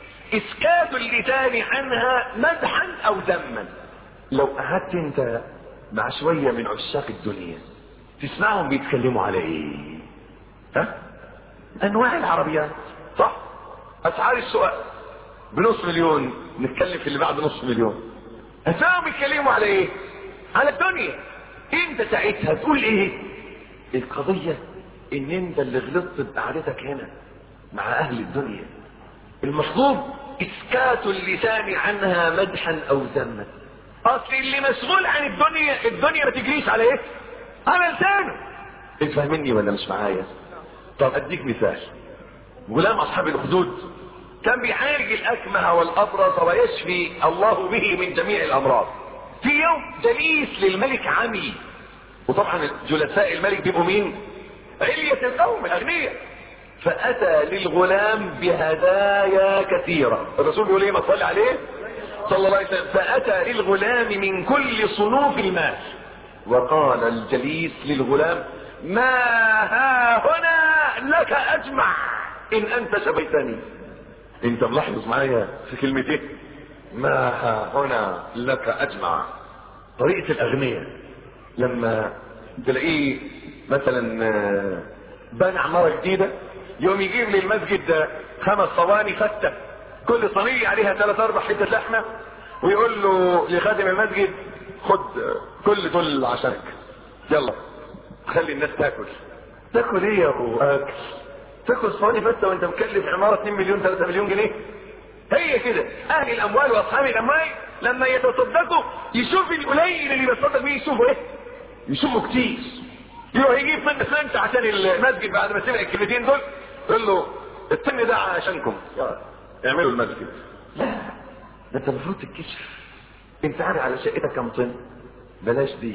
اسكات اللسان عنها مدحا او ذما لو قعدت انت مع شوية من عشاق الدنيا تسمعهم بيتكلموا على ايه ها انواع العربيات صح اسعار السؤال بنص مليون نتكلم في اللي بعد نص مليون هتلاقيهم بيتكلموا على ايه على الدنيا انت ساعتها تقول ايه القضية ان انت اللي غلطت بقعدتك هنا مع اهل الدنيا المطلوب اسكات اللسان عنها مدحا او ذما اصل اللي مسؤول عن الدنيا الدنيا ما تجريش على ايه على لسانه انت فاهمني ولا مش معايا طب اديك مثال غلام اصحاب الاخدود كان بيعالج الاكمه والابرص ويشفي الله به من جميع الامراض في يوم جليس للملك عمي وطبعا جلساء الملك بيبقوا مين علية القوم الاغنياء فاتى للغلام بهدايا كثيرة الرسول بيقول ايه ما تصلي عليه صلى الله عليه وسلم فاتى للغلام من كل صنوف المال وقال الجليس للغلام ما ها هنا لك اجمع ان انت شبيتني انت ملاحظ معايا في كلمتين ما ها هنا لك اجمع طريقة الاغنياء لما تلاقيه مثلا آه، بنى عمارة جديدة يوم يجيب للمسجد خمس صواني فتة كل صينية عليها ثلاث اربع حتة لحمة ويقول له لخادم المسجد خد آه، كل دول عشانك يلا خلي الناس تاكل تاكل ايه يا ابو اكل تاكل صواني فتة وانت مكلف عمارة 2 مليون 3 مليون جنيه هي كده اهل الاموال واصحاب الاموال لما يتصدقوا يشوف القليل اللي بيتصدق بيه يشوفوا ايه يشوفوا كتير يروح يجيب طن سنت عشان المسجد بعد ما سمع الكلمتين دول يقول له الطن ده عشانكم يلا اعملوا المسجد لا ده انت المفروض تتكشف انت عارف على شقتك كم طن بلاش دي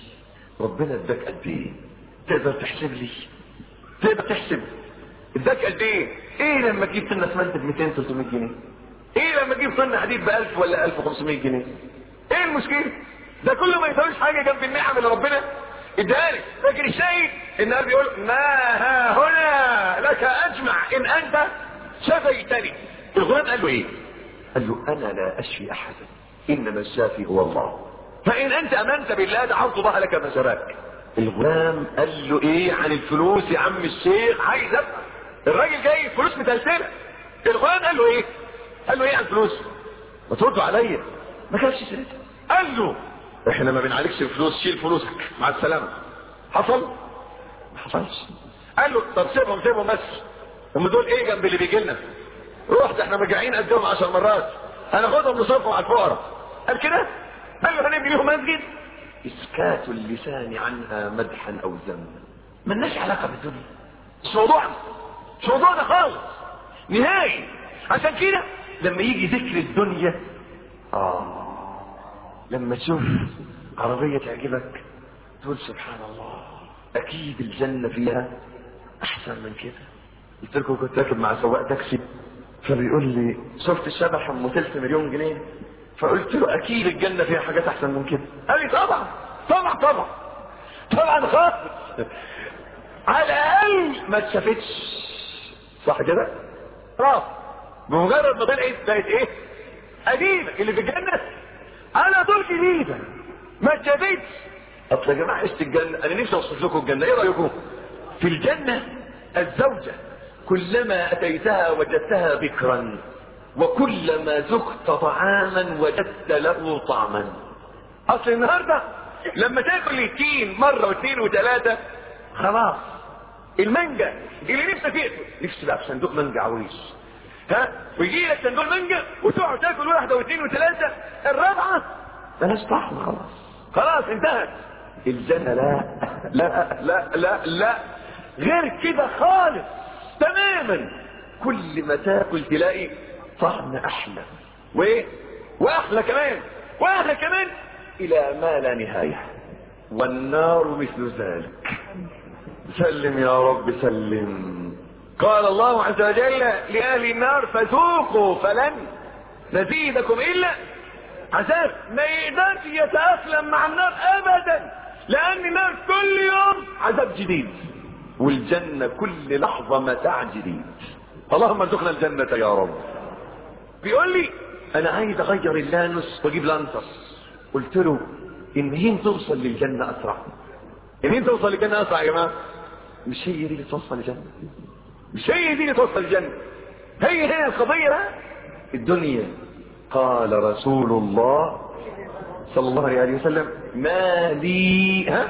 ربنا اداك قد ايه تقدر تحسب لي تقدر تحسب اداك قد ايه ايه لما تجيب طن اسمنت ب 200 300 جنيه ايه لما تجيب طن حديد ب 1000 ولا 1500 جنيه ايه المشكله ده كله ما يساويش حاجه جنب النعم اللي ربنا اداها لك لكن الشيء ان قال بيقول ما ها هنا لك اجمع ان انت شفيتني الغلام قال له ايه قال له انا لا اشفي احدا انما الشافي هو الله فان انت امنت بالله دعوت الله لك ما شفاك الغلام قال له ايه عن الفلوس يا عم الشيخ عايز ابقى الراجل جاي فلوس متلتله الغلام قال له ايه قال له ايه على الفلوس ما تردوا عليا ما كانش سيرتها قال له احنا ما بنعالجش الفلوس شيل فلوسك مع السلامه حصل ما حصلش قال له طب سيبهم سيبهم بس هم دول ايه جنب اللي بيجي لنا رحت احنا مرجعين قدهم عشر مرات هناخدهم نصرفهم على الفقراء قال كده قال له هنبني لهم مسجد اسكات اللسان عنها مدحا او ذما ملناش علاقه بالدنيا مش موضوعنا مش موضوعنا خالص نهائي عشان كده لما يجي ذكر الدنيا اه لما تشوف عربية تعجبك تقول سبحان الله اكيد الجنة فيها احسن من كده قلت لكم كنت راكب مع سواق تاكسي فبيقول لي شفت الشبح ام تلت مليون جنيه فقلت له اكيد الجنة فيها حاجات احسن من كده قال لي طبعا طبعا طبعا طبعا خالص على الاقل ما اتشافتش صح كده خلاص بمجرد ما طلعت بقت ايه قديمه اللي في الجنه على طول جديده ما اتشافتش اصل يا جماعه عشت الجنه انا نفسي اوصف لكم الجنه ايه رايكم في الجنه الزوجه كلما اتيتها وجدتها بكرا وكلما ذقت طعاما وجدت له طعما اصل النهارده لما تاكل التين مره واثنين وثلاثه خلاص المانجا اللي نفسك تقتل نفسي بقى في صندوق مانجا عويش ها ويجي لك صندوق مانجا وتقعد تاكل واحده واثنين وثلاثه الرابعه ملهاش طعم خلاص خلاص انتهت الجنه لا لا لا لا لا غير كده خالص تماما كل ما تاكل تلاقي طعم احلى وايه واحلى كمان واحلى كمان الى ما لا نهايه والنار مثل ذلك سلم يا رب سلم قال الله عز وجل لأهل النار فذوقوا فلن نزيدكم إلا عذاب ما يقدرش يتأقلم مع النار أبدا لأن النار كل يوم عذاب جديد والجنة كل لحظة متاع جديد اللهم ارزقنا الجنة يا رب بيقول لي أنا عايز أغير اللانوس وأجيب لانتس قلت له إن توصل للجنة أسرع إن توصل للجنة أسرع يا جماعة مش هي دي اللي توصل الجنة مش هي دي اللي توصل الجنة هي هي القضية بقى الدنيا قال رسول الله صلى الله عليه وسلم ما لي ها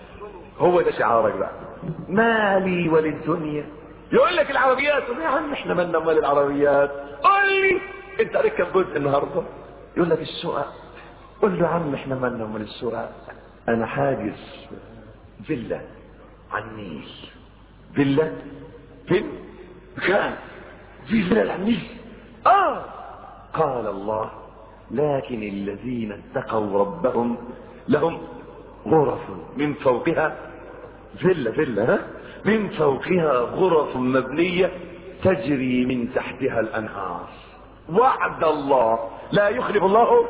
هو ده شعارك بقى ما لي وللدنيا يقول لك العربيات يا عم احنا مالنا مال العربيات قول لي انت عليك كم جزء النهارده يقول لك الشقق قول له يا عم احنا مالنا مال الشقق انا حاجز فيلا على النيل فيلا فين كان في فيلا على النيل اه قال الله لكن الذين اتقوا ربهم لهم غرف من فوقها فيلا فيلا ها من فوقها غرف مبنية تجري من تحتها الأنهار وعد الله لا يخلف الله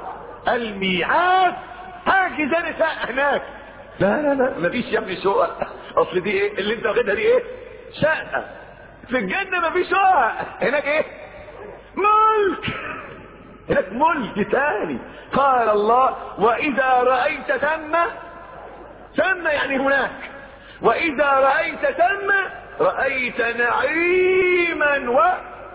الميعاد هاجي زي شقة هناك لا لا لا مفيش يا ابني شقق اصل دي ايه اللي انت واخدها دي ايه شقة في الجنة مفيش شقق هناك ايه ملك هناك ملك تاني قال الله واذا رأيت ثم ثم يعني هناك واذا رأيت ثم رأيت نعيما و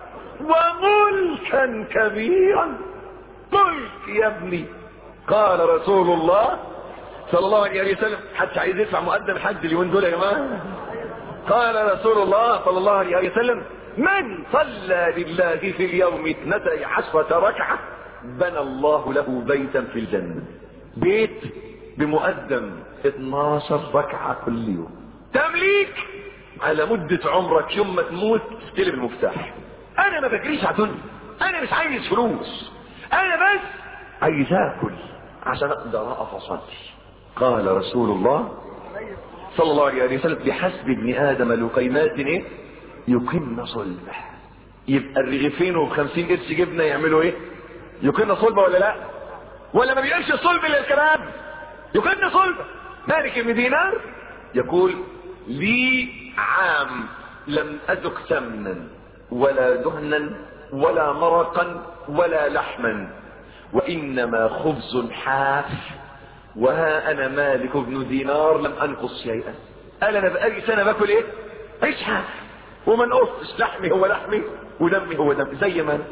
وملكا كبيرا ملك يا ابني قال رسول الله صلى الله عليه وسلم حتى عايز يدفع مقدم حد اليومين دول يا جماعه قال رسول الله صلى الله عليه وسلم من صلى لله في اليوم اثنتي عشرة ركعة بنى الله له بيتا في الجنة بيت بمقدم 12 ركعة كل يوم تمليك على مدة عمرك يوم ما تموت تستلم المفتاح انا ما بجريش على الدنيا انا مش عايز فلوس انا بس عايز اكل عشان اقدر اقف اصلي قال رسول الله صلى الله عليه وسلم بحسب ابن ادم لقيمات ايه يقمن صلبه يبقى الرغيفين وبخمسين قرش جبنه يعملوا ايه يقمن صلبه ولا لا ولا ما بيقولش صلب للكلام يقمن صلبه مالك بن دينار يقول لي عام لم اذق سمنا ولا دهنا ولا مرقا ولا لحما وانما خبز حاف وها انا مالك بن دينار لم انقص شيئا قال انا بقالي سنه باكل ايه عيش حاف وما نقصش لحمي هو لحمي ودمي هو دمي زي ما انا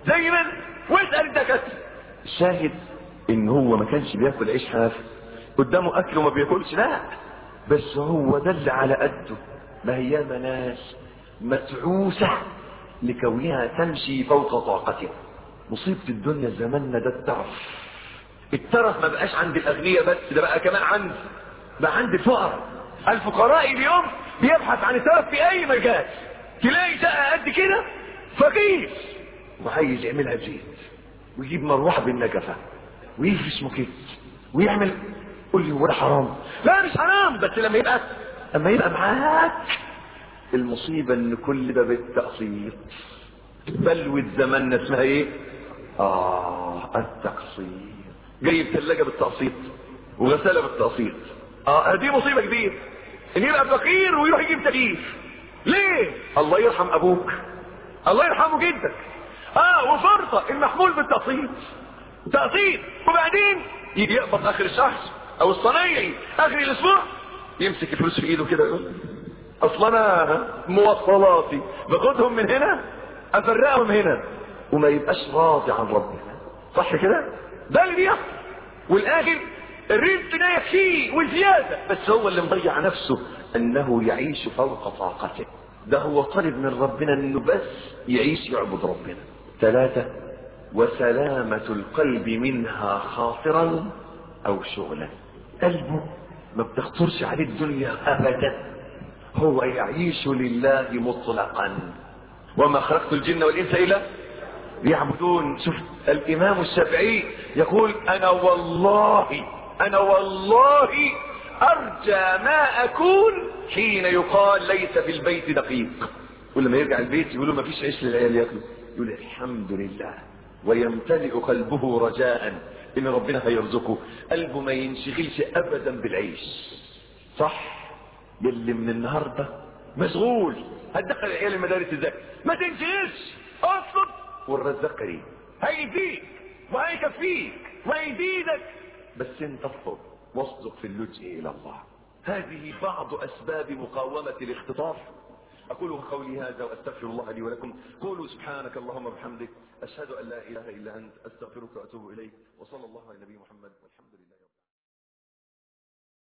زي من واسال الدكاتره الشاهد ان هو ما كانش بياكل عيش حاف قدامه اكل وما بياكلش لا بس هو ده اللي على قده ما هي ناس متعوسه لكونها تمشي فوق طاقتها مصيبه الدنيا زماننا ده الترف الترف ما بقاش عند الاغنياء بس ده بقى كمان عند بقى عند الفقراء الفقراء اليوم بيبحث عن الترف في اي مجال تلاقي شقه قد كده فقير وعايز يعملها بزيت ويجيب مروحه بالنجفه ويفرش موكيت ويعمل قول لي هو ده حرام لا مش حرام بس لما يبقى لما يبقى معاك المصيبه ان كل ده بالتقسيط بلوة زماننا اسمها ايه اه التقسيط جايب ثلاجه بالتقسيط وغساله بالتقسيط اه دي مصيبه كبيره ان يبقى فقير ويروح يجيب تكييف ليه الله يرحم ابوك الله يرحمه جدك اه وفرصه المحمول بالتقسيط تقسيط وبعدين يجي يقبض اخر الشهر او الصنايعي اخر الاسبوع يمسك الفلوس في ايده كده يقول اصل انا موصلاتي باخدهم من هنا افرقهم هنا وما يبقاش راضي عن ربنا صح كده ده اللي بيحصل والاخر الرزق ده يكفيه وزياده بس هو اللي مضيع نفسه انه يعيش فوق طاقته ده هو طالب من ربنا انه بس يعيش يعبد ربنا ثلاثة وسلامة القلب منها خاطرا او شغلا قلبه ما بتخطرش عليه الدنيا ابدا هو يعيش لله مطلقا وما خلقت الجن والانس الا ليعبدون شوف الامام الشافعي يقول انا والله انا والله ارجى ما اكون حين يقال ليس في البيت دقيق ولما يرجع البيت يقولوا ما فيش عيش للعيال ياكلوا يقول الحمد لله ويمتلئ قلبه رجاء ان ربنا هيرزقه قلبه ما ينشغلش ابدا بالعيش صح يلي من النهارده مشغول هتدخل العيال المدارس ازاي ما تنشغلش اطلب والرزاق قريب هيديك وهيكفيك وهيزيدك بس انت اطلب واصدق في اللجء الى الله هذه بعض اسباب مقاومه الاختطاف اقول قولي هذا واستغفر الله لي ولكم قولوا سبحانك اللهم وبحمدك اشهد ان لا اله الا انت استغفرك واتوب اليك وصلى الله على نبي محمد والحمد لله